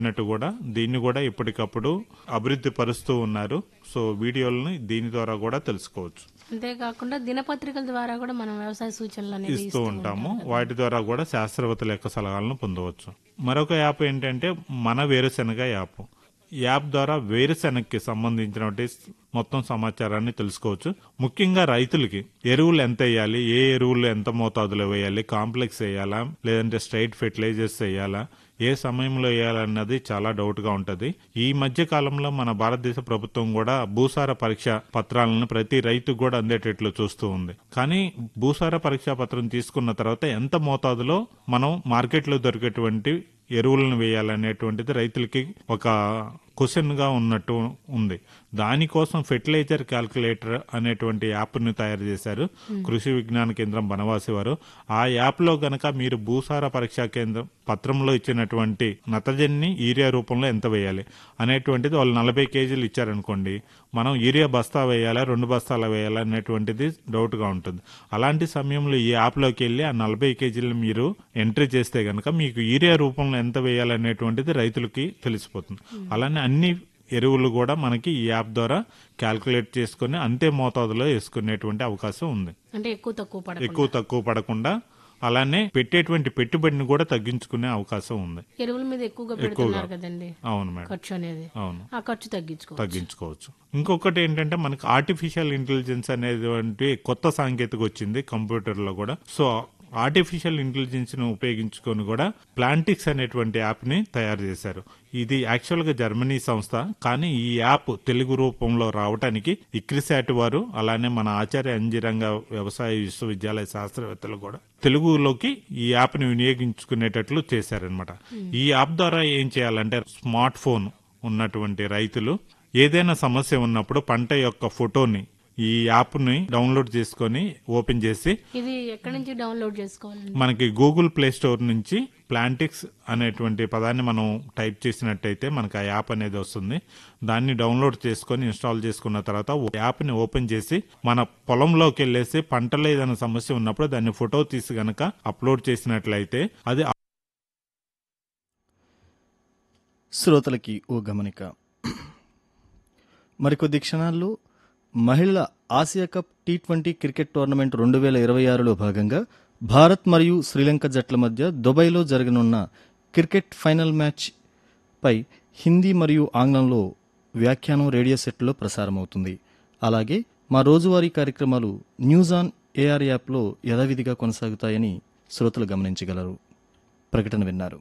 అన్నట్టు కూడా దీన్ని కూడా ఎప్పటికప్పుడు అభివృద్ధి పరుస్తూ ఉన్నారు సో వీడియోలని దీని ద్వారా కూడా తెలుసుకోవచ్చు అంతేకాకుండా దినపత్రికల ద్వారా కూడా మనం వ్యవసాయ సూచనలు అనేది ఇస్తూ ఉంటాము వాటి ద్వారా కూడా శాస్త్రవేత్తల యొక్క సలహాలను పొందవచ్చు మరొక యాప్ ఏంటంటే మన వేరుశెనగ యాప్ ఈ యాప్ ద్వారా వేరుశెనగకి సంబంధించినటువంటి మొత్తం సమాచారాన్ని తెలుసుకోవచ్చు ముఖ్యంగా రైతులకి ఎరువులు ఎంత వేయాలి ఏ ఎరువులు ఎంత మోతాదులో వేయాలి కాంప్లెక్స్ వేయాలా లేదంటే స్ట్రైట్ ఫెర్టిలైజర్స్ వేయాలా ఏ సమయంలో వేయాలన్నది చాలా డౌట్ గా ఉంటది ఈ మధ్య కాలంలో మన భారతదేశ ప్రభుత్వం కూడా భూసార పరీక్ష పత్రాలను ప్రతి రైతుకు కూడా అందేటట్లు చూస్తూ ఉంది కానీ భూసార పరీక్షా పత్రం తీసుకున్న తర్వాత ఎంత మోతాదులో మనం మార్కెట్లో దొరికేటువంటి ఎరువులను వేయాలనేటువంటిది రైతులకి ఒక క్వశ్చన్ గా ఉన్నట్టు ఉంది దానికోసం ఫెర్టిలైజర్ క్యాల్కులేటర్ అనేటువంటి యాప్ ని తయారు చేశారు కృషి విజ్ఞాన కేంద్రం బనవాసి వారు ఆ యాప్ లో గనక మీరు భూసార పరీక్షా కేంద్రం పత్రంలో ఇచ్చినటువంటి నత్రజనిని యూరియా రూపంలో ఎంత వేయాలి అనేటువంటిది వాళ్ళు నలభై కేజీలు ఇచ్చారనుకోండి మనం యూరియా బస్తా వేయాలా రెండు బస్తాలు వేయాలా అనేటువంటిది డౌట్ గా ఉంటుంది అలాంటి సమయంలో ఈ యాప్ లోకి వెళ్ళి ఆ నలభై కేజీలు మీరు ఎంట్రీ చేస్తే గనక మీకు యూరియా రూపంలో ఎంత వేయాలనేటువంటిది రైతులకి తెలిసిపోతుంది అలానే అన్ని ఎరువులు కూడా మనకి ఈ యాప్ ద్వారా క్యాల్కులేట్ చేసుకుని అంతే మోతాదులో వేసుకునేటువంటి అవకాశం ఉంది అంటే ఎక్కువ తక్కువ పడ ఎక్కువ తక్కువ పడకుండా అలానే పెట్టేటువంటి పెట్టుబడిని కూడా తగ్గించుకునే అవకాశం ఉంది ఎరువుల మీద ఎక్కువగా పెడుతున్నారు కదండి అవును మేడం ఖర్చు అనేది అవును ఆ ఖర్చు తగ్గించుకో తగ్గించుకోవచ్చు ఇంకొకటి ఏంటంటే మనకి ఆర్టిఫిషియల్ ఇంటెలిజెన్స్ అనేటువంటి కొత్త సాంకేతిక వచ్చింది కంప్యూటర్ లో కూడా సో ఆర్టిఫిషియల్ ఇంటెలిజెన్స్ ను ఉపయోగించుకొని కూడా ప్లాంటిక్స్ అనేటువంటి యాప్ ని తయారు చేశారు ఇది యాక్చువల్ గా జర్మనీ సంస్థ కానీ ఈ యాప్ తెలుగు రూపంలో రావడానికి ఇక్రిసాట్ వారు అలానే మన ఆచార్య అంజిరంగ వ్యవసాయ విశ్వవిద్యాలయ శాస్త్రవేత్తలు కూడా తెలుగులోకి ఈ యాప్ ని వినియోగించుకునేటట్లు చేశారనమాట ఈ యాప్ ద్వారా ఏం చేయాలంటే స్మార్ట్ ఫోన్ ఉన్నటువంటి రైతులు ఏదైనా సమస్య ఉన్నప్పుడు పంట యొక్క ఫోటోని ఈ యాప్ ని డౌన్లోడ్ చేసుకొని ఓపెన్ చేసి ఇది ఎక్కడి నుంచి డౌన్లోడ్ చేసుకోవాలండి మనకి గూగుల్ ప్లే స్టోర్ నుంచి ప్లాంటిక్స్ అనేటువంటి పదాన్ని మనం టైప్ చేసినట్టయితే మనకి ఆ యాప్ అనేది వస్తుంది దాన్ని డౌన్లోడ్ చేసుకొని ఇన్స్టాల్ చేసుకున్న తర్వాత ఓ యాప్ ని ఓపెన్ చేసి మన పొలంలోకి వెళ్ళేసి పంటలో ఏదైనా సమస్య ఉన్నప్పుడు దాన్ని ఫోటో తీసి గనక అప్లోడ్ చేసినట్లయితే అది శ్రోతలకి ఓ గమనిక మరికొద్ది క్షణాల్లో మహిళల ఆసియా cup T twenty cricket tournament రెండు వేల ఇరవై ఆరులో భాగంగా భారత్ మరియు శ్రీలంక జట్ల మధ్య దుబాయ్లో జరగనున్న క్రికెట్ ఫైనల్ మ్యాచ్ పై హిందీ మరియు ఆంగ్లంలో వ్యాఖ్యానం రేడియో సెట్లో ప్రసారమవుతుంది అలాగే మా రోజువారీ కార్యక్రమాలు న్యూస్ ఆన్ ఏఆర్ యాప్లో యథావిధిగా కొనసాగుతాయని శ్రోతలు గమనించగలరు ప్రకటన విన్నారు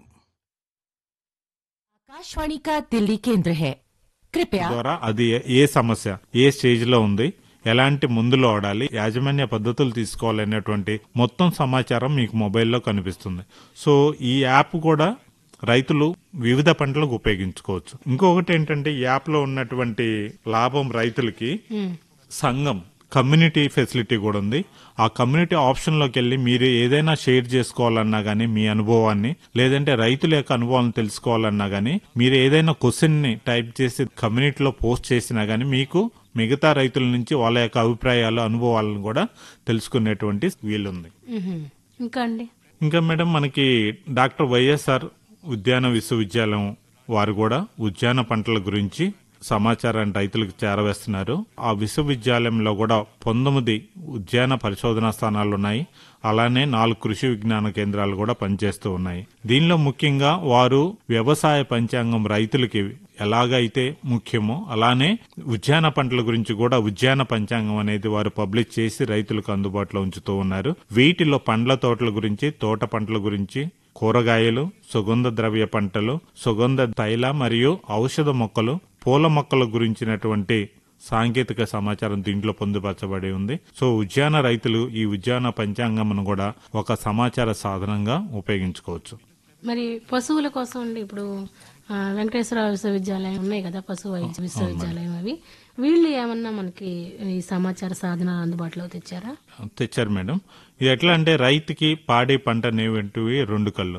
आकाशवाणी का दिल्ली केंद्र है कृपया ద్వారా అది ఏ- ఏ సమస్య ఏ స్టేజ్ లో ఉంది ఎలాంటి మందులు వాడాలి యాజమాన్య పద్ధతులు తీసుకోవాలనేటువంటి మొత్తం సమాచారం మీకు మొబైల్లో కనిపిస్తుంది సో ఈ యాప్ కూడా రైతులు వివిధ పంటలకు ఉపయోగించుకోవచ్చు ఇంకొకటి ఏంటంటే ఈ యాప్ లో ఉన్నటువంటి లాభం రైతులకి సంఘం కమ్యూనిటీ ఫెసిలిటీ కూడా ఉంది ఆ కమ్యూనిటీ ఆప్షన్ లోకి వెళ్ళి మీరు ఏదైనా షేర్ చేసుకోవాలన్నా గానీ మీ అనుభవాన్ని లేదంటే రైతుల యొక్క అనుభవాలను తెలుసుకోవాలన్నా గానీ మీరు ఏదైనా క్వశ్చన్ ని టైప్ చేసి కమ్యూనిటీలో పోస్ట్ చేసినా గానీ మీకు మిగతా రైతుల నుంచి వాళ్ళ యొక్క అభిప్రాయాలు అనుభవాలను కూడా తెలుసుకునేటువంటి వీలుంది మ్మ్హ్మ్. ఇంకా అండి ఇంకా మేడం మనకి డాక్టర్ వైఎస్ఆర్ ఉద్యాన విశ్వవిద్యాలయం వారు కూడా ఉద్యాన పంటల గురించి సమాచారాన్ని రైతులకు చేరవేస్తున్నారు ఆ విశ్వవిద్యాలయంలో కూడా పంతొమ్మిది ఉద్యాన పరిశోధనా స్థానాలు ఉన్నాయి అలానే నాలుగు కృషి విజ్ఞాన కేంద్రాలు కూడా పనిచేస్తూ ఉన్నాయి దీనిలో ముఖ్యంగా వారు వ్యవసాయ పంచాంగం రైతులకి ఎలాగైతే ముఖ్యమో అలానే ఉద్యాన పంటల గురించి కూడా ఉద్యాన పంచాంగం అనేది వారు పబ్లిష్ చేసి రైతులకు అందుబాటులో ఉంచుతూ ఉన్నారు వీటిలో పండ్ల తోటల గురించి తోట పంటల గురించి కూరగాయలు సుగంధ ద్రవ్య పంటలు సుగంధ తైల మరియు ఔషధ మొక్కలు పూల మొక్కల గురించినటువంటి సాంకేతిక సమాచారం దీంట్లో పొందుపరచబడి ఉంది సో ఉద్యాన రైతులు ఈ ఉద్యాన పంచాంగమును కూడా ఒక సమాచార సాధనంగా ఉపయోగించుకోవచ్చు మరి పశువుల కోసం అండి ఇప్పుడు ఆ, వెంకటేశ్వర విశ్వవిద్యాలయం ఉన్నాయి కదా పశు వైద్య విశ్వవిద్యాలయం అవి వీళ్ళు ఏమన్నా మనకి ఈ సమాచార సాధనాలు అందుబాటులో తెచ్చారా తెచ్చారు మేడం ఇది ఎట్లా అంటే రైతుకి పాడి పంట అనేటువంటివి రెండు కళ్ళు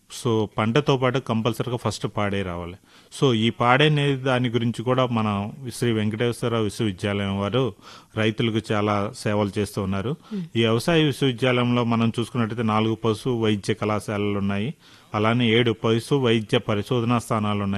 సో పంటతో పాటు కంపల్సరీగా ఫస్ట్ పాడే రావాలి సో ఈ పాడే అనేది దాని గురించి కూడా మన శ్రీ వెంకటేశ్వర విశ్వవిద్యాలయం వారు రైతులకు చాలా సేవలు చేస్తూ ఉన్నారు ఈ వ్యవసాయ విశ్వవిద్యాలయంలో మనం చూసుకున్నట్టయితే నాలుగు పశు వైద్య కళాశాలలు ఉన్నాయి అలానే ఏడు పశు వైద్య పరిశోధనా స్థానాలు ఉన్నాయి